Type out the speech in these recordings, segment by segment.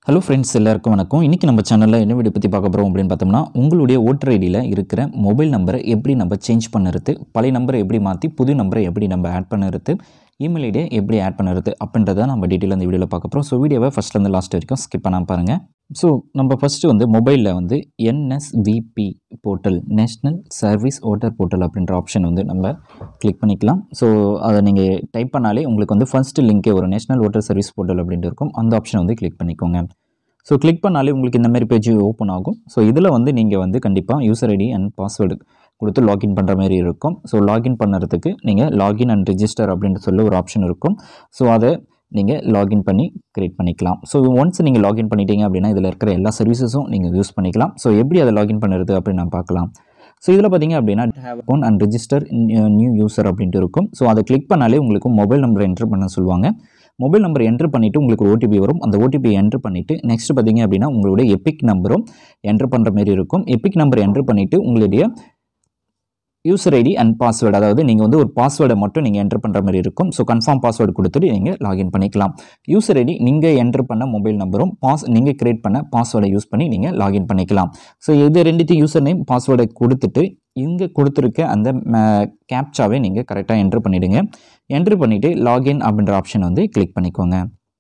hello friends எல்லாருக்கும் வணக்கம் இன்றைக்கி நம்ம சேனலில் என்ன வீடியோ பற்றி பார்க்க போகிறோம் அப்படின்னு பார்த்தோம்னா உங்களுடைய ஓட்டர் ஐடியில் இருக்கிற மொபைல் நம்பரை எப்படி நம்ம சேஞ்ச் பண்ணுறது பழைய நம்பரை எப்படி மாற்றி புது நம்பரை எப்படி நம்ம ஆட் பண்ணுறது இமெயில் ஐடியை எப்படி ஆட் பண்ணுறது அப்படின்றத நம்ம டீட்டெயில் இந்த வீடியோவில் பார்க்க போகிறோம் ஸோ வீடியோவை ஃபஸ்ட்லேருந்து லாஸ்ட் வரைக்கும் ஸ்கிப் பண்ணாமல் பாருங்கள் ஸோ நம்ம ஃபஸ்ட்டு வந்து மொபைலில் வந்து NSVP portal national service voter portal அப்படின்ற ஆப்ஷன் வந்து நம்ம கிளிக் பண்ணிக்கலாம் ஸோ அதை நீங்கள் டைப் பண்ணாலே உங்களுக்கு வந்து ஃபஸ்ட்டு லிங்கே ஒரு நேஷ்னல் ஓட்டர் சர்வீஸ் போர்ட்டல் அப்படின்ட்டு இருக்கும் அந்த ஆப்ஷனை வந்து கிளிக் பண்ணிக்கோங்க ஸோ கிளிக் பண்ணாலே உங்களுக்கு இந்த மாதிரி பேஜ் ஓப்பன் ஆகும் ஸோ இதில் வந்து நீங்கள் வந்து கண்டிப்பாக யூசர் ஐடி அண்ட் பாஸ்வேர்டு கொடுத்து லாகின் பண்ணுற மாதிரி இருக்கும் ஸோ லாகின் பண்ணுறதுக்கு நீங்கள் லாகின் அண்ட் ரிஜிஸ்டர் அப்படின்ட்டு சொல்லி ஒரு ஆப்ஷன் இருக்கும் ஸோ அதை நீங்கள் லாகின் பண்ணி க்ரியேட் பண்ணிக்கலாம் ஸோ ஒன்ஸ் நீங்கள் லாகின் பண்ணிட்டீங்க அப்படின்னா இதில் இருக்கிற எல்லா சர்வீசஸும் நீங்கள் யூஸ் பண்ணிக்கலாம் ஸோ எப்படி அதை லாகின் பண்ணுறது அப்படின்னு நான் பார்க்கலாம் ஸோ இதில் பார்த்தீங்க அப்படின்னா have account and register new user அப்படின்ட்டு இருக்கும் ஸோ அதை கிளிக் பண்ணாலே உங்களுக்கு மொபைல் நம்பர் என்ட்ரு பண்ண சொல்லுவாங்க மொபைல் நம்பர் என்ட்ரு பண்ணிவிட்டு உங்களுக்கு ஓடிபி வரும் அந்த ஓடிபி என்ட்ரு பண்ணிவிட்டு நெக்ஸ்ட் பார்த்தீங்க அப்படின்னா உங்களுடைய எபிக் நம்பரும் என்ட்ரு பண்ணுற மாதிரி இருக்கும் எபிக் நம்பர் என்ட்ரு பண்ணிவிட்டு உங்களுடைய யூசர் ஐடி அண்ட் பாஸ்வேர்டு அதாவது நீங்கள் வந்து ஒரு பாஸ்வேர்டை மட்டும் நீங்கள் என்ட்ரு பண்ணுற மாதிரி இருக்கும் ஸோ கன்ஃபார்ம் பாஸ்வேர்டு கொடுத்துட்டு நீங்கள் லாகின் பண்ணிக்கலாம் யூசர் ஐடி நீங்கள் என்ட்ரு பண்ண மொபைல் நம்பரும் பாஸ் நீங்கள் கிரியேட் பண்ண பாஸ்வேர்டை யூஸ் பண்ணி நீங்கள் லாகின் பண்ணிக்கலாம் ஸோ இது ரெண்டுத்தையும் யூசர் நேம் பாஸ்வேர்டை கொடுத்துட்டு இங்கே கொடுத்துருக்க அந்த கேப்சாவே நீங்கள் கரெக்டாக என்ட்ரு பண்ணிவிடுங்க என்ட்ரு பண்ணிவிட்டு லாகின் அப்படின்ற ஆப்ஷன் வந்து கிளிக் பண்ணிக்கோங்க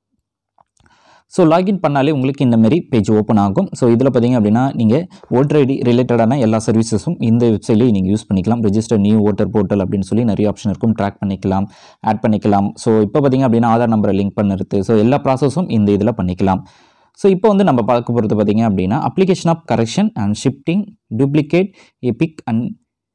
ஸோ லாகின் பண்ணாலே உங்களுக்கு இந்த மாதிரி பேஜ் ஓப்பன் ஆகும் ஸோ இதில் பார்த்தீங்க அப்படின்னா நீங்கள் ஓட்டர் ஐடி ரிலேட்டடான எல்லா சர்வீசஸும் இந்த வெப்சைட்லேயே நீங்கள் யூஸ் பண்ணிக்கலாம் ரெஜிஸ்டர் நியூ ஓட்டர் போர்ட்டல் அப்படின்னு சொல்லி நிறைய ஆப்ஷன் இருக்கும் ட்ராக் பண்ணிக்கலாம் ஆட் பண்ணிக்கலாம் ஸோ இப்போ பார்த்தீங்க அப்படின்னா ஆதார் நம்பரை லிங்க் பண்ணுறது ஸோ எல்லா ப்ராசஸும் இந்த இதில் பண்ணிக்கலாம் ஸோ இப்போ வந்து நம்ம பார்க்க போகிறது பார்த்தீங்க அப்படின்னா application of correction and shifting duplicate EPIC and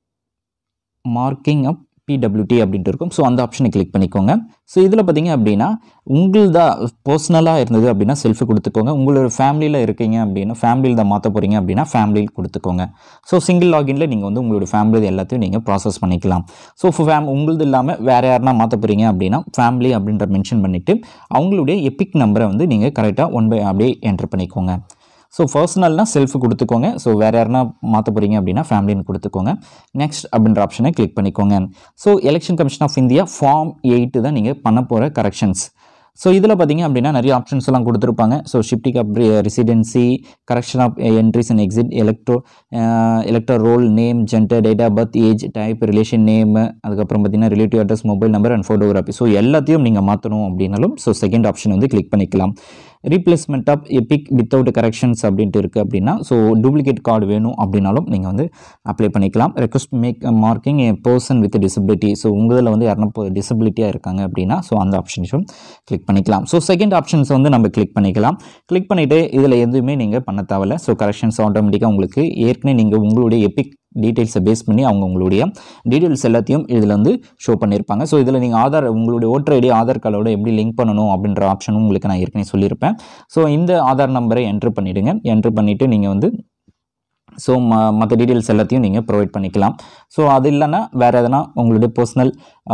marking of PWD அப்படின்ட்டு இருக்கும் ஸோ அந்த ஆப்ஷனை கிளிக் பண்ணிக்கோங்க ஸோ இதில் பார்த்தீங்க அப்படின்னா உங்களதா பர்சனலாக இருந்தது அப்படின்னா செல்ஃபி கொடுத்துக்கோங்க உங்களோட ஃபேமிலியில் இருக்கீங்க அப்படின்னா ஃபேமிலியில் தான் மாற்ற போகிறீங்க அப்படின்னா ஃபேமிலியில் கொடுத்துக்கோங்க ஸோ சிங்கிள் லாகினில் நீங்கள் வந்து உங்களோட ஃபேமிலி எல்லாத்தையும் நீங்கள் ப்ராசஸ் பண்ணிக்கலாம் ஸோ ஃபேம் உங்களது இல்லாமல் வேறு யாருனா மாற்ற போகிறீங்க அப்படின்னா ஃபேமிலி அப்படின்ற மென்ஷன் பண்ணிவிட்டு அவங்களுடைய எபிக் நம்பரை வந்து நீங்கள் கரெக்டாக ஒன் பை அப்படியே என்ட்ரு பண்ணிக்கோங்க ஸோ பர்சனல்னால் செல்ஃப் கொடுத்துக்கோங்க ஸோ வேறு யாருனா மாற்ற போகிறீங்க அப்படின்னா ஃபேமிலின்னு கொடுத்துக்கோங்க நெக்ஸ்ட் அப்படின்ற ஆப்ஷனை கிளிக் பண்ணிக்கோங்க so election commission of India form eight தான் நீங்கள் பண்ண போகிற கரெக்ஷன்ஸ் ஸோ இதில் பார்த்தீங்க அப்படின்னா நிறைய ஆப்ஷன்ஸ் எல்லாம் கொடுத்துருப்பாங்க so shifting of residency correction of entries and exit electro electoral name gender date of birth age type relation name அதுக்கப்புறம் பார்த்தீங்கன்னா relative address mobile number and photography so எல்லாத்தையும் நீங்கள் மாற்றணும் அப்படின்னாலும் ஸோ செகண்ட் ஆப்ஷன் வந்து click பண்ணிக்கலாம் replacement of EPIC without corrections அப்படின்ட்டு இருக்குது அப்படின்னா ஸோ டூப்ளிகேட் கார்டு வேணும் அப்படின்னாலும் நீங்கள் வந்து அப்ளை பண்ணிக்கலாம் request make marking a person with disability so உங்களில் வந்து யாருன்னா டிசபிலிட்டியாக இருக்காங்க அப்படின்னா ஸோ அந்த ஆப்ஷன்ஸும் கிளிக் பண்ணிக்கலாம் ஸோ செகண்ட் ஆப்ஷன்ஸ் வந்து நம்ம கிளிக் பண்ணிக்கலாம் கிளிக் பண்ணிவிட்டு இதில் எதுவுமே நீங்கள் பண்ண தேவையில்ல ஸோ கரெக்ஷன்ஸ் ஆட்டோமேட்டிக்காக உங்களுக்கு ஏற்கனவே நீங்கள் உங்களுடைய எபிக் டீட்டெயில்ஸை பேஸ் பண்ணி அவங்க உங்களுடைய டீட்டெயில்ஸ் எல்லாத்தையும் இதில் வந்து ஷோ பண்ணியிருப்பாங்க ஸோ இதில் நீங்கள் ஆதார் உங்களுடைய ஓட்டர் ஐடி ஆதார் கார்டோட எப்படி லிங்க் பண்ணணும் அப்படின்ற ஆப்ஷனும் உங்களுக்கு நான் ஏற்கனவே சொல்லியிருப்பேன் ஸோ இந்த ஆதார் நம்பரை என்ட்ரு பண்ணிவிடுங்க என்ட்ரு பண்ணிவிட்டு நீங்கள் வந்து ஸோ ம மற்ற டீட்டெயில்ஸ் எல்லாத்தையும் நீங்கள் ப்ரொவைட் பண்ணிக்கலாம் ஸோ அது இல்லைன்னா வேறு எதனா உங்களுடைய பர்சனல்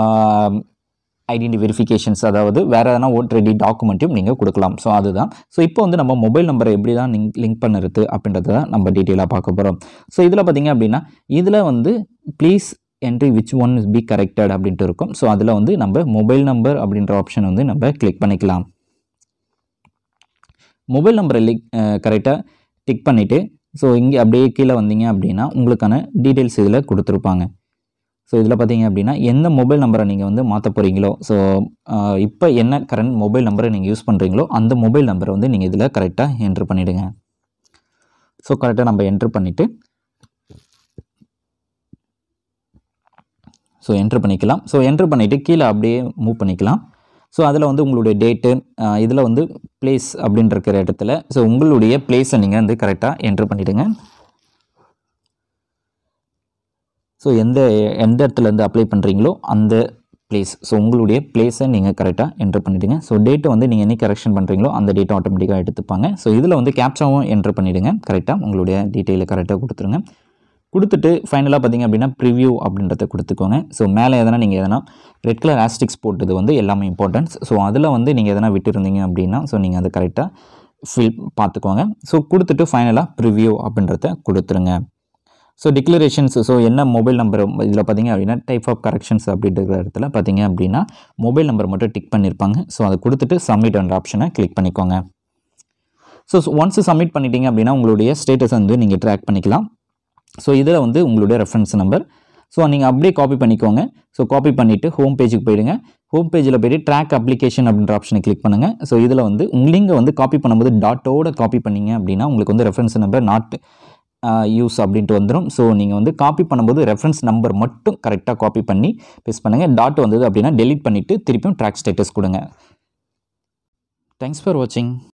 ஐடென்டி வெரிஃபிகேஷன்ஸ் அதாவது வேறு எதனா ஓட்டர் ஐடி டாக்குமெண்ட்டையும் நீங்கள் கொடுக்கலாம் ஸோ அதுதான் ஸோ இப்போ வந்து நம்ம மொபைல் நம்பரை எப்படி தான் லிங்க் லிங்க் பண்ணுறது அப்படின்றத தான் நம்ம டீட்டெயிலாக பார்க்க போகிறோம் ஸோ இதில் பார்த்தீங்க அப்படின்னா இதில் வந்து please entry which one is be corrected அப்படின்ட்டு இருக்கும் ஸோ அதில் வந்து நம்ம மொபைல் நம்பர் அப்படின்ற ஆப்ஷன் வந்து நம்ம கிளிக் பண்ணிக்கலாம் மொபைல் நம்பரை லிக் கரெக்டாக டிக் பண்ணிவிட்டு ஸோ இங்கே அப்படியே கீழே வந்தீங்க அப்படின்னா உங்களுக்கான டீட்டெயில்ஸ் இதில் கொடுத்துருப்பாங்க ஸோ இதில் பார்த்தீங்க அப்படின்னா எந்த மொபைல் நம்பரை நீங்கள் வந்து மாற்ற போகிறீங்களோ ஸோ இப்போ என்ன கரண்ட் மொபைல் நம்பரை நீங்கள் யூஸ் பண்ணுறீங்களோ அந்த மொபைல் நம்பரை வந்து நீங்கள் இதில் கரெக்டாக என்ட்ரு பண்ணிவிடுங்க ஸோ கரெக்டாக நம்ம என்ட்ரு பண்ணிவிட்டு ஸோ என்ட்ரு பண்ணிக்கலாம் ஸோ என்ட்ரு பண்ணிவிட்டு கீழே அப்படியே மூவ் பண்ணிக்கலாம் ஸோ அதில் வந்து உங்களுடைய டேட்டு இதில் வந்து பிளேஸ் அப்படின்ற இருக்கிற இடத்துல ஸோ உங்களுடைய பிளேஸை நீங்கள் வந்து கரெக்டாக என்ட்ரு பண்ணிவிடுங்க ஸோ எந்த எந்த இடத்துல இருந்து அப்ளை பண்ணுறீங்களோ அந்த பிளேஸ் ஸோ உங்களுடைய பிளேஸை நீங்கள் கரெக்டாக என்ட்ரு பண்ணிவிடுங்க ஸோ டேட்டை வந்து நீங்கள் என்ன கரெக்ஷன் பண்ணுறீங்களோ அந்த டேட்டை ஆட்டோமேட்டிக்காக எடுத்துப்பாங்க ஸோ இதில் வந்து கேப்சாவும் என்ட்ரு பண்ணிவிடுங்க கரெக்டாக உங்களுடைய டீட்டெயிலை கரெக்டாக கொடுத்துருங்க கொடுத்துட்டு ஃபைனலாக பார்த்தீங்க அப்படின்னா ப்ரிவ்யூ அப்படின்றத கொடுத்துக்கோங்க ஸோ மேலே எதனா நீங்கள் எதனா ரெட் கலர் ஆஸ்டிக்ஸ் போட்டது வந்து எல்லாமே இம்பார்ட்டன்ஸ் ஸோ அதில் வந்து நீங்கள் எதனா விட்டுருந்தீங்க அப்படின்னா ஸோ நீங்கள் அதை கரெக்டாக ஃபில் பார்த்துக்கோங்க ஸோ கொடுத்துட்டு ஃபைனலாக ப்ரிவ்யூ அப்படின்றத கொடுத்துருங்க ஸோ டிக்ளரேஷன்ஸ் ஸோ என்ன மொபைல் நம்பர் இதில் பார்த்தீங்க அப்படின்னா டைப் ஆஃப் கரெக்ஷன்ஸ் அப்படின்ற இடத்துல பார்த்தீங்க அப்படின்னா மொபைல் நம்பர் மட்டும் டிக் பண்ணியிருப்பாங்க ஸோ அதை கொடுத்துட்டு சப்மிட் என்ற ஆப்ஷனை கிளிக் பண்ணிக்கோங்க ஸோ ஒன்ஸ் சப்மிட் பண்ணிட்டீங்க அப்படின்னா உங்களுடைய ஸ்டேட்டஸ் வந்து நீங்கள் ட்ராக் பண்ணிக்கலாம் ஸோ இதில் வந்து உங்களுடைய ரெஃபரன்ஸ் நம்பர் ஸோ நீங்கள் அப்படியே காப்பி பண்ணிக்கோங்க ஸோ காப்பி பண்ணிவிட்டு ஹோம் பேஜுக்கு போயிடுங்க ஹோம் பேஜில் போய்ட்டு ட்ராக் அப்ளிகேஷன் அப்படின்ற ஆப்ஷனை கிளிக் பண்ணுங்கள் ஸோ இதில் வந்து நீங்கள் வந்து காப்பி பண்ணும்போது டாட்டோட காப்பி பண்ணீங்க அப்படின்னா உங்களுக்கு வந்து ரெஃபரன்ஸ் நம்பர் நாட் யூஸ் அப்படின்ட்டு வந்துடும் ஸோ நீங்கள் வந்து காப்பி பண்ணும்போது ரெஃபரன்ஸ் நம்பர் மட்டும் கரெக்டாக காப்பி பண்ணி பேஸ்ட் பண்ணுங்கள் டாட் வந்தது அப்படின்னா டெலீட் பண்ணிவிட்டு திருப்பியும் ட்ராக் ஸ்டேட்டஸ் கொடுங்க தேங்க்ஸ் ஃபார் வாட்சிங்